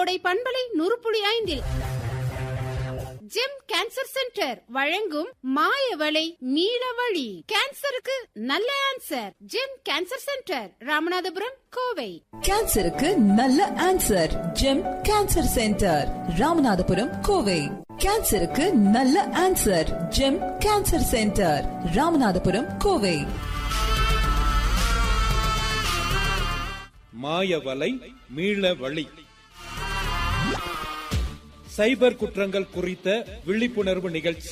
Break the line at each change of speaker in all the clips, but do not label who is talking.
கோடை பண்பலை நூறு ஐந்தில் ஜெம் கேன்சர் சென்டர் வழங்கும் மாயவளை மீள வழி கேன்சருக்கு நல்ல answer gem cancer centre Ramanathapuram Kovai
கேன்சருக்கு நல்ல answer gem cancer centre Ramanathapuram Kovai கேன்சருக்கு நல்ல answer gem cancer centre Ramanathapuram Kovai
மாயவலை மீள வழி சைபர் குற்றங்கள் குறித்த விழிப்புணர்வு நிகழ்ச்சி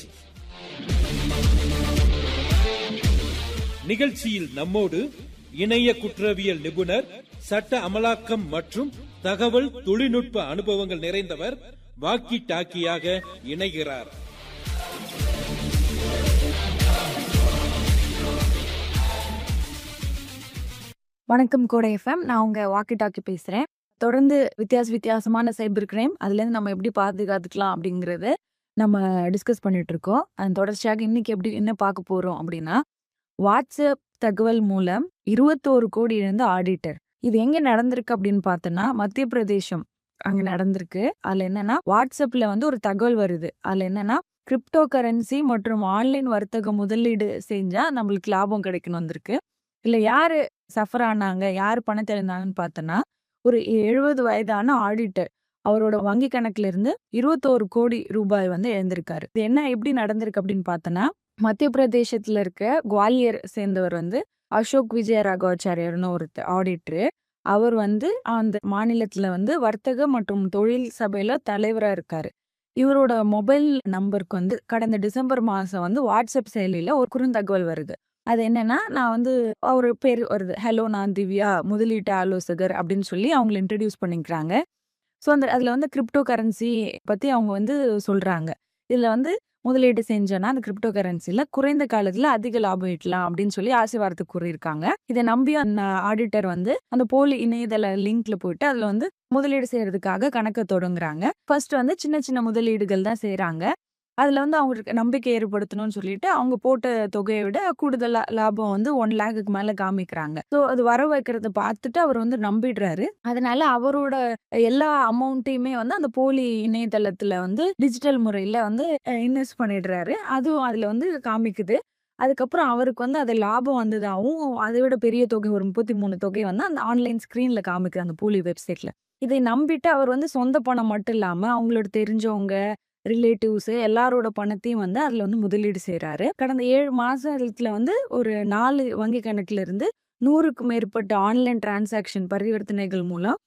நிகழ்ச்சியில் நம்மோடு இணைய குற்றவியல் நிபுணர் சட்ட அமலாக்கம் மற்றும் தகவல் தொழில்நுட்ப அனுபவங்கள் நிறைந்தவர் வாக்கி டாக்கியாக இணைகிறார்
வணக்கம் கோடை எஃப்எம் நான் உங்க வாக்கி டாக்கி பேசுறேன் தொடர்ந்து வித்தியாச வித்தியாசமான சைபர் கிரைம் அதுலேருந்து நம்ம எப்படி பாதுகாத்துக்கலாம் அப்படிங்கறது நம்ம டிஸ்கஸ் பண்ணிட்டு இருக்கோம் அதன் தொடர்ச்சியாக இன்னைக்கு எப்படி என்ன பார்க்க போறோம் அப்படின்னா வாட்ஸ்அப் தகவல் மூலம் இருபத்தோரு கோடி இழந்த ஆடிட்டர் இது எங்க நடந்திருக்கு அப்படின்னு பார்த்தோன்னா மத்திய பிரதேசம் அங்க நடந்திருக்கு அதுல என்னன்னா வாட்ஸ்அப்ல வந்து ஒரு தகவல் வருது அதுல என்னன்னா கிரிப்டோ கரன்சி மற்றும் ஆன்லைன் வர்த்தக முதலீடு செஞ்சா நம்மளுக்கு லாபம் கிடைக்கணும் வந்திருக்கு இல்ல யாரு சஃபர் ஆனாங்க யார் பணத்தை இழந்தாங்கன்னு பார்த்தோன்னா ஒரு எழுபது வயதான ஆடிட்டர் அவரோட வங்கி கணக்குல இருந்து இருபத்தோரு கோடி ரூபாய் வந்து இழந்திருக்காரு இது என்ன எப்படி நடந்திருக்கு அப்படின்னு பார்த்தோன்னா மத்திய பிரதேசத்துல இருக்க குவாலியர் சேர்ந்தவர் வந்து அசோக் விஜய ராகவாச்சாரியர்னு ஒரு ஆடிட்டரு அவர் வந்து அந்த மாநிலத்துல வந்து வர்த்தக மற்றும் தொழில் சபையில தலைவரா இருக்காரு இவரோட மொபைல் நம்பருக்கு வந்து கடந்த டிசம்பர் மாசம் வந்து வாட்ஸ்அப் செயலியில ஒரு குறுந்தகவல் வருது அது என்னன்னா நான் வந்து அவர் பேர் வருது ஹலோ நான் திவ்யா முதலீட்டு ஆலோசகர் அப்படின்னு சொல்லி அவங்களை இன்ட்ரடியூஸ் பண்ணிக்கிறாங்க ஸோ அந்த அதில் வந்து கிரிப்டோ கரன்சி பற்றி அவங்க வந்து சொல்கிறாங்க இதில் வந்து முதலீடு செஞ்சோன்னா அந்த கிரிப்டோ கரன்சியில் குறைந்த காலத்தில் அதிக லாபம் ஈட்டலாம் அப்படின்னு சொல்லி ஆசீர்வாதத்தை கூறியிருக்காங்க இதை நம்பி அந்த ஆடிட்டர் வந்து அந்த போலி இணையதள லிங்க்ல போயிட்டு அதில் வந்து முதலீடு செய்யறதுக்காக கணக்கை தொடங்குறாங்க ஃபர்ஸ்ட் வந்து சின்ன சின்ன முதலீடுகள் தான் செய்கிறாங்க அதில் வந்து அவங்களுக்கு நம்பிக்கை ஏற்படுத்தணும்னு சொல்லிட்டு அவங்க போட்ட தொகையை விட கூடுதல் லா- லாபம் வந்து ஒன் லேக்குக்கு மேலே காமிக்கிறாங்க ஸோ அது வர வைக்கிறத பார்த்துட்டு அவர் வந்து நம்பிடுறாரு அதனால அவரோட எல்லா அமௌண்ட்டையுமே வந்து அந்த போலி இணையதளத்துல வந்து டிஜிட்டல் முறையில வந்து இன்வெஸ்ட் பண்ணிடுறாரு அதுவும் அதுல வந்து காமிக்குது அதுக்கப்புறம் அவருக்கு வந்து அது லாபம் வந்ததாகவும் அதை விட பெரிய தொகை ஒரு முப்பத்தி மூணு தொகை வந்து அந்த ஆன்லைன் ஸ்க்ரீன்ல காமிக்குது அந்த போலி வெப்சைட்ல இதை நம்பிட்டு அவர் வந்து சொந்த பணம் மட்டும் இல்லாம அவங்களோட தெரிஞ்சவங்க ரிலேட்டிவ்ஸ் எல்லாரோட பணத்தையும் வந்து அதுல வந்து முதலீடு செய்றாரு கடந்த ஏழு மாசத்துல வந்து ஒரு நாலு வங்கி கணக்குல இருந்து நூறுக்கும் மேற்பட்ட ஆன்லைன் டிரான்சாக்ஷன் பரிவர்த்தனைகள் மூலம்